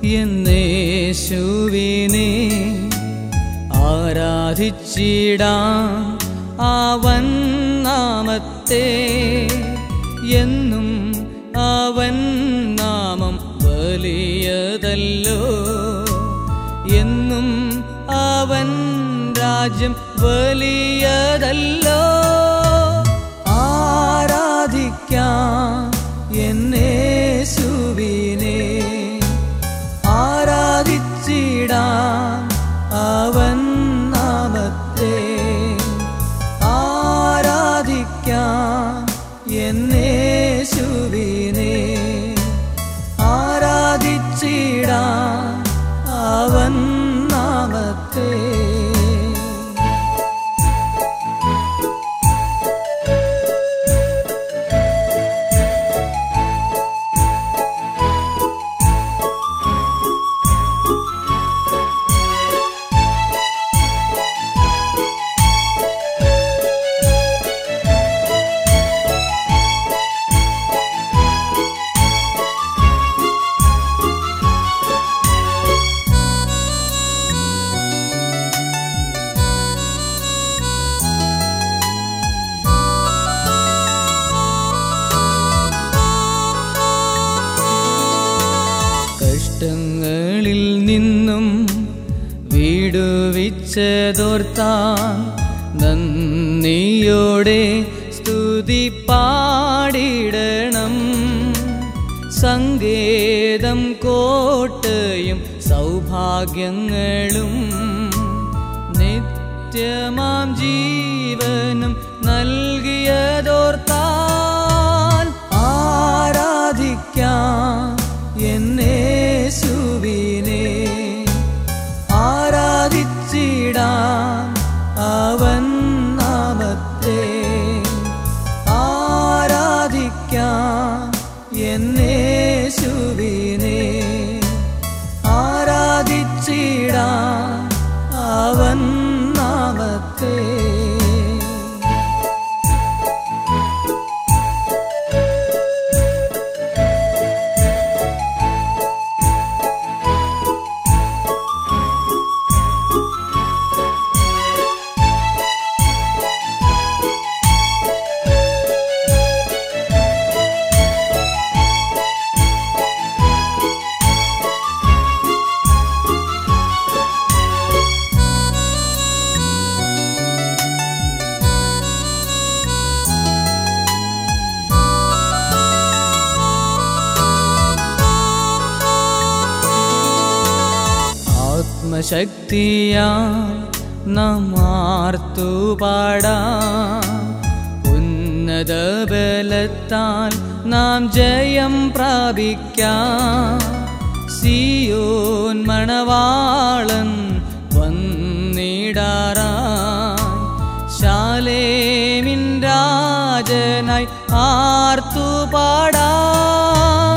എന്നേശുവിനെ ആരാധിച്ചിടാം അവൻ നാമത്തെ എന്നും അവൻ നാമം വലിയതല്ലോ എന്നും അവൻ രാജ്യം വലിയതല്ലോ ആരാധിക്കാം എന്നേശുവിനെ ആരാധിച്ചിടാം അവൻ നാമത്തെ ആരാധിക്കാം എന്നേശുവിനെ ആരാധിച്ചിടാം അവൻ നാമത്തെ കഷ്ടങ്ങളിൽ നിന്നും വിടുവിച്ചതോർത്താൻ നന്ദിയോടെ സ്തുതി പാടിടണം സങ്കേതം കോട്ടയും സൗഭാഗ്യങ്ങളും നിത്യമാം ജീവനും നൽകിയതോർത്താൽ ആരാധിക്കാം എന്നേശുവിനെ ആരാധിച്ചിടാം അവൻ നാമത്തെ ആരാധിക്കാം എന്നേശുവിനെ ആരാധിച്ചിടാം അവൻ നാമത്തെ ആത്മശക്തിയാൽ നാം ആർത്തു പാടാം ഉന്നത ബലത്താൽ നാം ജയം പ്രാപിക്കാം സിയോൻ മണവാളൻ വന്നിടാറായി ശാലേമിൻ രാജനായി ആർത്തു പാടാം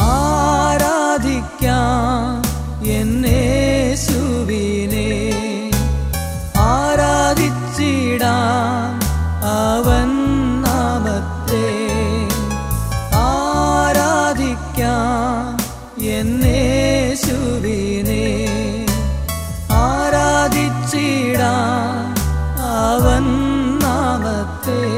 ആരാധിക്കാം എന്നേശുവിനെ ആരാധിച്ചിടാം അവൻ നാമത്തെ ആരാധിക്കാം എന്നേശുവിനെ ആരാധിച്ചിടാം അവൻ നാമത്തെ